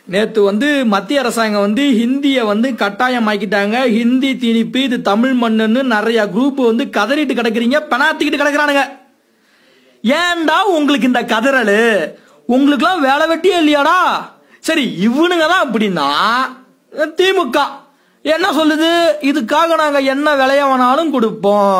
நேத்து வந்து மத்திய அரசாங்கம் வந்து ஹிந்திய வந்து கட்டாயமாக்கிட்டாங்க ஹிந்தி திணிப்பு இது தமிழ் மண்ணுன்னு நிறைய குரூப் வந்து கதறிட்டு கிடக்குறீங்க பெனாத்திக்கிட்டு கிடக்குறானுங்க ஏன்டா உங்களுக்கு இந்த கதறலு உங்களுக்குலாம் வேலை வெட்டியே இல்லையாடா சரி இவனுங்க தான் அப்படின்னா திமுக என்ன சொல்லுது இதுக்காக நாங்க என்ன விலைய வேணாலும் கொடுப்போம்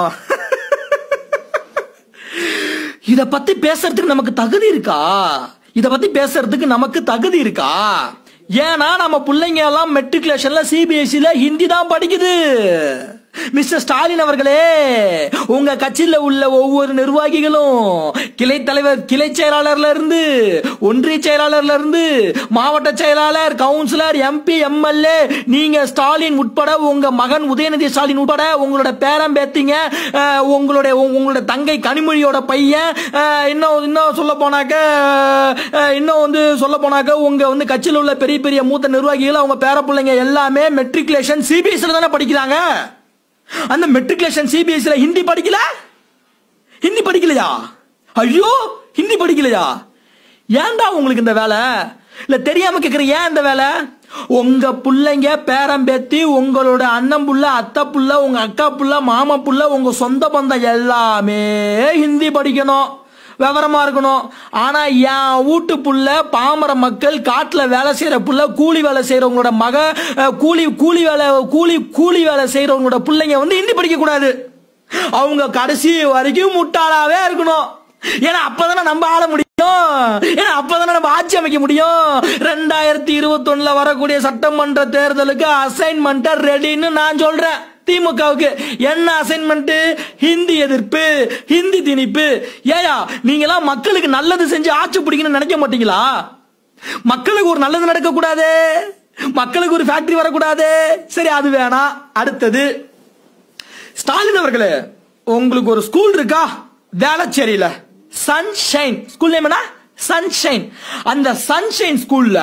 இத பத்தி பேசுறதுக்கு நமக்கு தகுதி இருக்கா இத பத்தி பேசுறதுக்கு நமக்கு தகுதி இருக்கா ஏன்னா நம்ம பிள்ளைங்க எல்லாம் மெட்ரிகுலேஷன்ல சிபிஎஸ்சில ஹிந்தி தான் படிக்குது மிஸ்டர் ஸ்டாலின் அவர்களே உங்க கட்சியில உள்ள ஒவ்வொரு நிர்வாகிகளும் கிளை தலைவர் கிளை செயலாளர்ல இருந்து ஒன்றிய செயலாளர்ல இருந்து மாவட்ட செயலாளர் கவுன்சிலர் எம்பி எம்எல்ஏ நீங்க ஸ்டாலின் உட்பட உங்க மகன் உதயநிதி ஸ்டாலின் உட்பட உங்களோட பேரம் பேத்திங்க அஹ், உங்களுடைய உங்களோட தங்கை கனிமொழியோட பையன் அஹ், இன்னும் இன்னும் சொல்ல போனாக்க அஹ், இன்னும் வந்து சொல்ல போனாக்க உங்க வந்து கட்சியில் உள்ள பெரிய பெரிய மூத்த நிர்வாகிகள் அவங்க பேர பிள்ளைங்க எல்லாமே மெட்ரிகுலேஷன் சிபிஎஸ்சில தானே படிக்கிறாங்க அந்த மெட்ரிகுலேஷன் சிபிஎஸ்சில ஹிந்தி படிக்கல ஹிந்தி படிக்கலையா ஐயோ ஹிந்தி படிக்கலையா ஏன்டா உங்களுக்கு இந்த வேலை இல்ல தெரியாம கேக்குற ஏன் இந்த வேலை உங்க புள்ளைங்க பேரம்பேத்தி உங்களோட அண்ணன் புள்ள அத்தை புள்ள உங்க அக்கா புள்ள மாமா புள்ள உங்க சொந்த பந்தம் எல்லாமே ஹிந்தி படிக்கணும் விவரமா இருக்கணும் ஆனா என் வீட்டு புள்ள பாமர மக்கள் காட்டுல வேலை செய்யற புள்ள கூலி வேலை செய்யறவங்களோட மக அஹ், கூலி கூலி வேலை கூலி கூலி வேலை செய்யறவங்களோட பிள்ளைங்க வந்து ஹிந்தி படிக்க கூடாது அவங்க கடைசி வரைக்கும் முட்டாளாவே இருக்கணும் ஏன்னா அப்பதானே நம்ம ஆள முடியும் ஏன்னா அப்பதானே நம்ம ஆட்சி அமைக்க முடியும் ரெண்டாயிரத்தி இருபத்தி ஒண்ணுல வரக்கூடிய சட்டமன்ற தேர்தலுக்கு அசைன்மெண்ட் ரெடின்னு நான் சொல்றேன் திமுகவுக்கு என்ன அசைன்மெண்ட் ஹிந்தி எதிர்ப்பு ஹிந்தி திணிப்பு ஏயா நீங்களாம் மக்களுக்கு நல்லது செஞ்சு ஆட்சி பிடிக்கணும்னு நினைக்க மாட்டீங்களா மக்களுக்கு ஒரு நல்லது நடக்க கூடாது மக்களுக்கு ஒரு ஃபேக்டரி வரக்கூடாது சரி அது வேணாம் அடுத்தது ஸ்டாலின் அவர்களே உங்களுக்கு ஒரு ஸ்கூல் இருக்கா வேளச்சேரியில சன்ஷைன் ஸ்கூல் நேம் என்ன சன்ஷைன் அந்த சன்ஷைன் ஸ்கூல்ல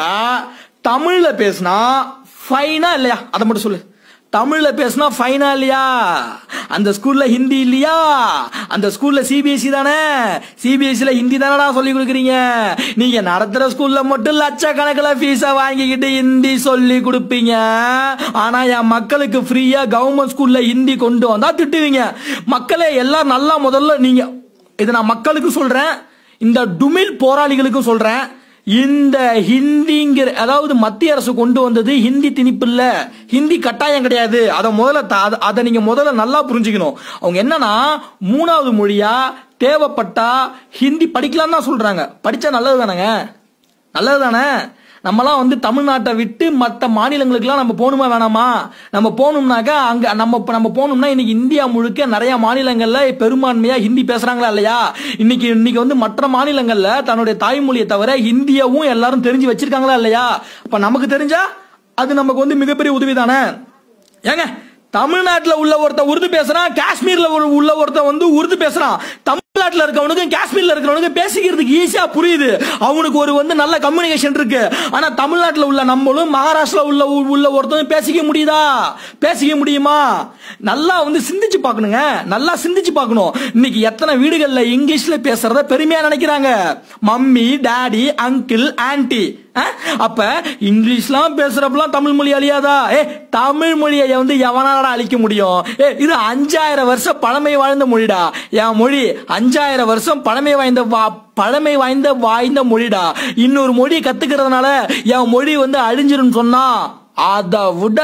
தமிழ்ல பேசினா ஃபைனா இல்லையா அதை மட்டும் சொல்லு தமிழ்ல பேசினா ஃபைனா இல்லையா அந்த ஸ்கூல்ல ஹிந்தி இல்லையா அந்த ஸ்கூல்ல சிபிஎஸ்சி தானே சிபிஎஸ்சில ஹிந்தி தானடா சொல்லி கொடுக்குறீங்க நீங்க நடத்துற ஸ்கூல்ல மட்டும் லட்சக்கணக்கில் ஃபீஸ வாங்கிக்கிட்டு ஹிந்தி சொல்லி கொடுப்பீங்க ஆனா என் மக்களுக்கு ஃப்ரீயா கவர்மெண்ட் ஸ்கூல்ல ஹிந்தி கொண்டு வந்தா திட்டுவீங்க மக்களே எல்லாம் நல்லா முதல்ல நீங்க இது நான் மக்களுக்கு சொல்றேன் இந்த டுமில் போராளிகளுக்கும் சொல்றேன் இந்த ஹிந்திங்கிற அதாவது மத்திய அரசு கொண்டு வந்தது ஹிந்தி திணிப்பு இல்ல ஹிந்தி கட்டாயம் கிடையாது அதை முதல்ல த- அத- அதை நீங்க முதல்ல நல்லா புரிஞ்சுக்கணும் அவங்க என்னன்னா மூணாவது மொழியா தேவைப்பட்டா ஹிந்தி படிக்கலாம் தான் சொல்றாங்க படிச்சா நல்லது தானேங்க நல்லது தானே நம்மலாம் வந்து தமிழ்நாட்டை விட்டு மற்ற மாநிலங்களுக்குலாம் நம்ம போகணுமா வேணாமா நம்ம போகணும்னாக்கா அங்க நம்ம இப்ப நம்ம போகணும்னா இன்னைக்கு இந்தியா முழுக்க நிறைய மாநிலங்கள்ல பெரும்பான்மையா ஹிந்தி பேசுறாங்களா இல்லையா இன்னைக்கு இன்னைக்கு வந்து மற்ற மாநிலங்கள்ல தன்னுடைய தாய்மொழியை தவிர ஹிந்தியவும் எல்லாரும் தெரிஞ்சு வச்சிருக்காங்களா இல்லையா அப்ப நமக்கு தெரிஞ்சா அது நமக்கு வந்து மிகப்பெரிய உதவி தானே ஏங்க தமிழ்நாட்டுல உள்ள ஒருத்தன் உருது பேசுறான் காஷ்மீர்ல ஒரு- உள்ள ஒருத்தன் வந்து உருது பேசுறான் தமிழ்நாட்டுல இருக்கவனுக்கும் காஷ்மீர்ல இருக்கிறவனுக்கும் பேசிக்கிறதுக்கு ஈஸியா புரியுது அவனுக்கு ஒரு வந்து நல்ல கம்யூனிகேஷன் இருக்கு ஆனா தமிழ்நாட்டுல உள்ள நம்மளும் மகாராஷ்டிரா உள்ள உள்ள ஒருத்தனும் பேசிக்க முடியுதா பேசிக்க முடியுமா நல்லா வந்து சிந்திச்சு பார்க்கணுங்க நல்லா சிந்திச்சு பார்க்கணும் இன்னைக்கு எத்தனை வீடுகள்ல இங்கிலீஷ்ல பேசுறத பெருமையா நினைக்கிறாங்க மம்மி டாடி அங்கிள் ஆன்டி அப்ப இங்கிலீஷ்லாம் பேசுறப்பெல்லாம் தமிழ் மொழி அழியாதா ஏ தமிழ் மொழியை வந்து எவனாலடா அழிக்க முடியும் ஏ இது அஞ்சாயிரம் வருஷம் பழமை வாழ்ந்த மொழிடா என் மொழி அஞ்சாயிரம் வருஷம் பழமை வாய்ந்த வா- பழமை வாய்ந்த வாய்ந்த மொழிடா இன்னொரு மொழி கத்துக்கிறதுனால என் மொழி வந்து அழிஞ்சிரும் சொன்னா அதை விட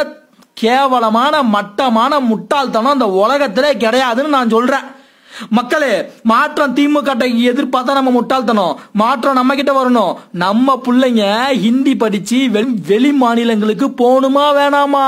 கேவலமான மட்டமான முட்டாள்தனம் அந்த உலகத்திலே கிடையாதுன்னு நான் சொல்றேன் மக்களே மாற்றம் திமுக எதிர்பார்த்தா நம்ம முட்டாள்தனம் மாற்றம் நம்ம கிட்ட வரணும் நம்ம பிள்ளைங்க ஹிந்தி படிச்சு வெளி வெளி மாநிலங்களுக்கு போகணுமா வேணாமா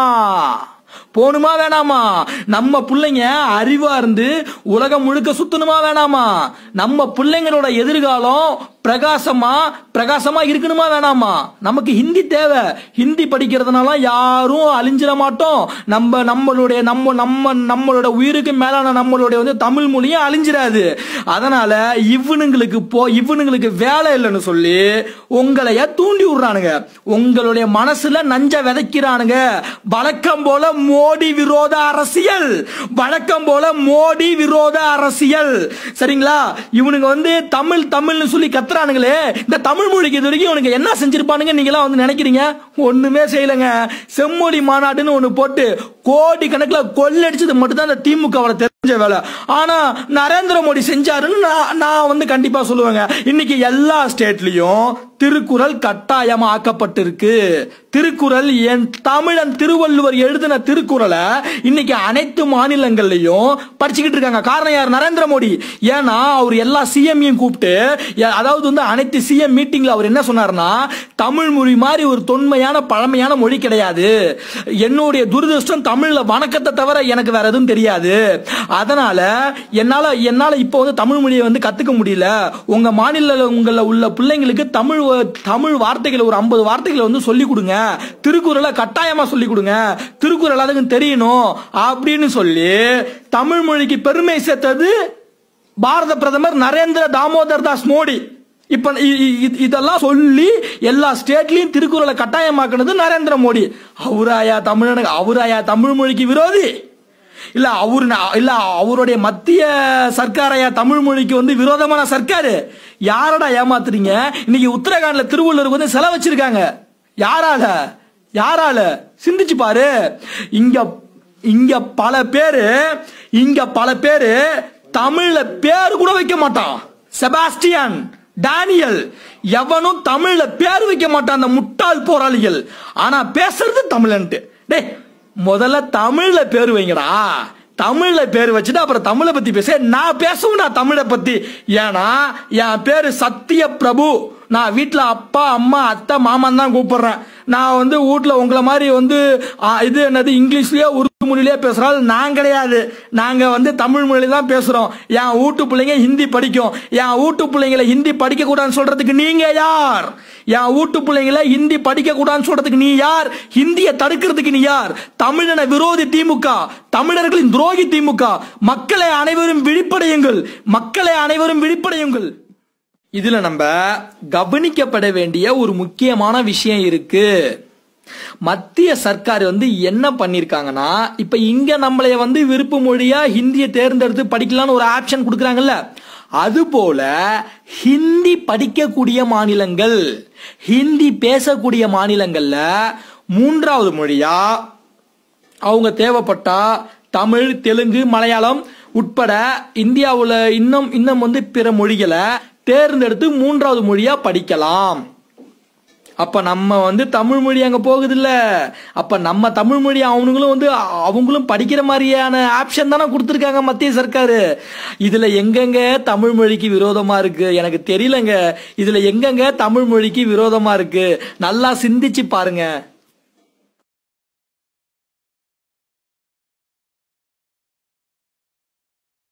போகணுமா வேணாமா நம்ம பிள்ளைங்க அறிவா இருந்து உலகம் முழுக்க சுத்தணுமா வேணாமா நம்ம பிள்ளைங்களோட எதிர்காலம் பிரகாசமா பிரகாசமா இருக்கணுமா வேணாமா நமக்கு ஹிந்தி தேவை ஹிந்தி படிக்கிறதுனால யாரும் அழிஞ்சிட மாட்டோம் நம்ம நம்மளுடைய நம்ம நம்ம நம்மளோட உயிருக்கு மேலான நம்மளுடைய வந்து தமிழ் மொழியும் அழிஞ்சிடாது அதனால இவனுங்களுக்கு போ இவனுங்களுக்கு வேலை இல்லைன்னு சொல்லி உங்களைய தூண்டி விடுறானுங்க உங்களுடைய மனசுல நஞ்ச விதைக்கிறானுங்க வழக்கம் போல மோடி விரோத அரசியல் வழக்கம் போல மோடி விரோத அரசியல் சரிங்களா இவனுங்க வந்து தமிழ் தமிழ்னு சொல்லி கத்த நடத்துறானுங்களே இந்த தமிழ் மொழிக்கு இது வரைக்கும் உனக்கு என்ன செஞ்சிருப்பானுங்க நீங்களாம் வந்து நினைக்கிறீங்க ஒண்ணுமே செய்யலங்க செம்மொழி மாநாடுன்னு ஒண்ணு போட்டு கோடி கணக்கில் கொள்ளடிச்சது மட்டும் தான் இந்த திமுக தெரிஞ்ச வேலை ஆனா நரேந்திர மோடி செஞ்சாருன்னு நான் நான் வந்து கண்டிப்பா சொல்லுவேங்க இன்னைக்கு எல்லா ஸ்டேட்லயும் திருக்குறள் கட்டாயமா ஆக்கப்பட்டிருக்கு திருக்குறள் என் தமிழன் திருவள்ளுவர் எழுதின திருக்குறளை இன்னைக்கு அனைத்து மாநிலங்கள்லயும் படிச்சுக்கிட்டு இருக்காங்க காரணம் யார் நரேந்திர மோடி ஏன்னா அவர் எல்லா சிஎம்ஐயும் கூப்பிட்டு எ- அதாவது வந்து அனைத்து சிஎம் மீட்டிங்ல அவர் என்ன சொன்னார்னா தமிழ் மொழி மாதிரி ஒரு தொன்மையான பழமையான மொழி கிடையாது என்னுடைய துரதிருஷ்டம் தமிழ்ல வணக்கத்தை தவிர எனக்கு வேற எதுவும் தெரியாது அதனால என்னால என்னால இப்போ வந்து தமிழ் மொழியை வந்து கத்துக்க முடியல உங்க மாநில உங்கள உள்ள பிள்ளைங்களுக்கு தமிழ் வ- தமிழ் வார்த்தைகள் ஒரு ஐம்பது வார்த்தைகளை வந்து சொல்லி கொடுங்க திருக்குறளை கட்டாயமா சொல்லி கொடுங்க திருக்குறள் அதுக்கு தெரியணும் அப்படின்னு சொல்லி தமிழ் மொழிக்கு பெருமை சேர்த்தது பாரத பிரதமர் நரேந்திர தாமோதர் தாஸ் மோடி இப்ப இ- இ- இ- இதெல்லாம் சொல்லி எல்லா ஸ்டேட்லயும் திருக்குறளை கட்டாயமாக்குனது நரேந்திர மோடி அவராயா தமிழனுக்கு அவராயா தமிழ் மொழிக்கு விரோதி இல்ல அவரு ந- இல்ல அவருடைய மத்திய சர்க்காரையா தமிழ் மொழிக்கு வந்து விரோதமான சர்க்காரு யாரடா ஏமாத்துறீங்க இன்னைக்கு உத்தரகாண்ட்ல திருவள்ளூருக்கு வந்து செலவு வச்சிருக்காங்க யாரால யாரால சிந்திச்சு பாரு இங்க இங்க பல பேரு இங்க பல பேரு தமிழ்ல பேரு கூட வைக்க மாட்டான் செபாஸ்டியன் டேனியல் எவனும் தமிழ்ல பேர் வைக்க மாட்டான் அந்த முட்டாள் போராளிகள் ஆனா பேசுறது தமிழன்ட்டு டேய் முதல்ல தமிழ்ல பேர் வைங்கடா தமிழ்ல பேர் வச்சுட்டு அப்புறம் தமிழை பத்தி பேச நான் பேசவும் நான் தமிழை பத்தி ஏன்னா என் பேரு சத்திய பிரபு நான் வீட்ல அப்பா அம்மா அத்தை மாமன் தான் கூப்பிடுறேன் நான் வந்து வீட்ல உங்களை மாதிரி வந்து ஆ, இது என்னது இங்கிலீஷ்லயே உருது மொழியிலே பேசுறாள் நான் கிடையாது நாங்க வந்து தமிழ் மொழி தான் பேசுறோம் என் வீட்டு பிள்ளைங்க ஹிந்தி படிக்கும் என் வீட்டு பிள்ளைங்களை ஹிந்தி படிக்க கூடாதுன்னு சொல்றதுக்கு நீங்க யார் என் வீட்டு பிள்ளைங்களை ஹிந்தி படிக்க கூடாதுன்னு சொல்றதுக்கு நீ யார் ஹிந்தியை தடுக்கிறதுக்கு நீ யார் தமிழன விரோதி திமுக தமிழர்களின் துரோகி திமுக மக்களை அனைவரும் விழிப்படையுங்கள் மக்களை அனைவரும் விழிப்படையுங்கள் இதுல நம்ம கவனிக்கப்பட வேண்டிய ஒரு முக்கியமான விஷயம் இருக்கு மத்திய சர்க்கார் வந்து என்ன பண்ணிருக்காங்கன்னா இப்ப இங்க நம்மளைய வந்து விருப்ப மொழியா ஹிந்தியை தேர்ந்தெடுத்து படிக்கலாம்னு ஒரு ஆப்ஷன் கொடுக்கறாங்கல்ல அதுபோல ஹிந்தி படிக்கக்கூடிய மாநிலங்கள் ஹிந்தி பேசக்கூடிய மாநிலங்கள்ல மூன்றாவது மொழியா அவங்க தேவைப்பட்டா தமிழ் தெலுங்கு மலையாளம் உட்பட இந்தியாவுல இன்னும் இன்னும் வந்து பிற மொழிகளை தேர்ந்தெடுத்து மூன்றாவது மொழியா படிக்கலாம் அப்ப நம்ம வந்து தமிழ் மொழி அங்க போகுது இல்ல அப்ப நம்ம தமிழ் மொழி அவனுங்களும் வந்து அ- அவங்களும் படிக்கிற மாதிரியான ஆப்ஷன் தானே கொடுத்துருக்காங்க மத்திய சர்க்காரு இதுல எங்கெங்க தமிழ் மொழிக்கு விரோதமா இருக்கு எனக்கு தெரியலங்க இதுல எங்கெங்க தமிழ் மொழிக்கு விரோதமா இருக்கு நல்லா சிந்திச்சு பாருங்க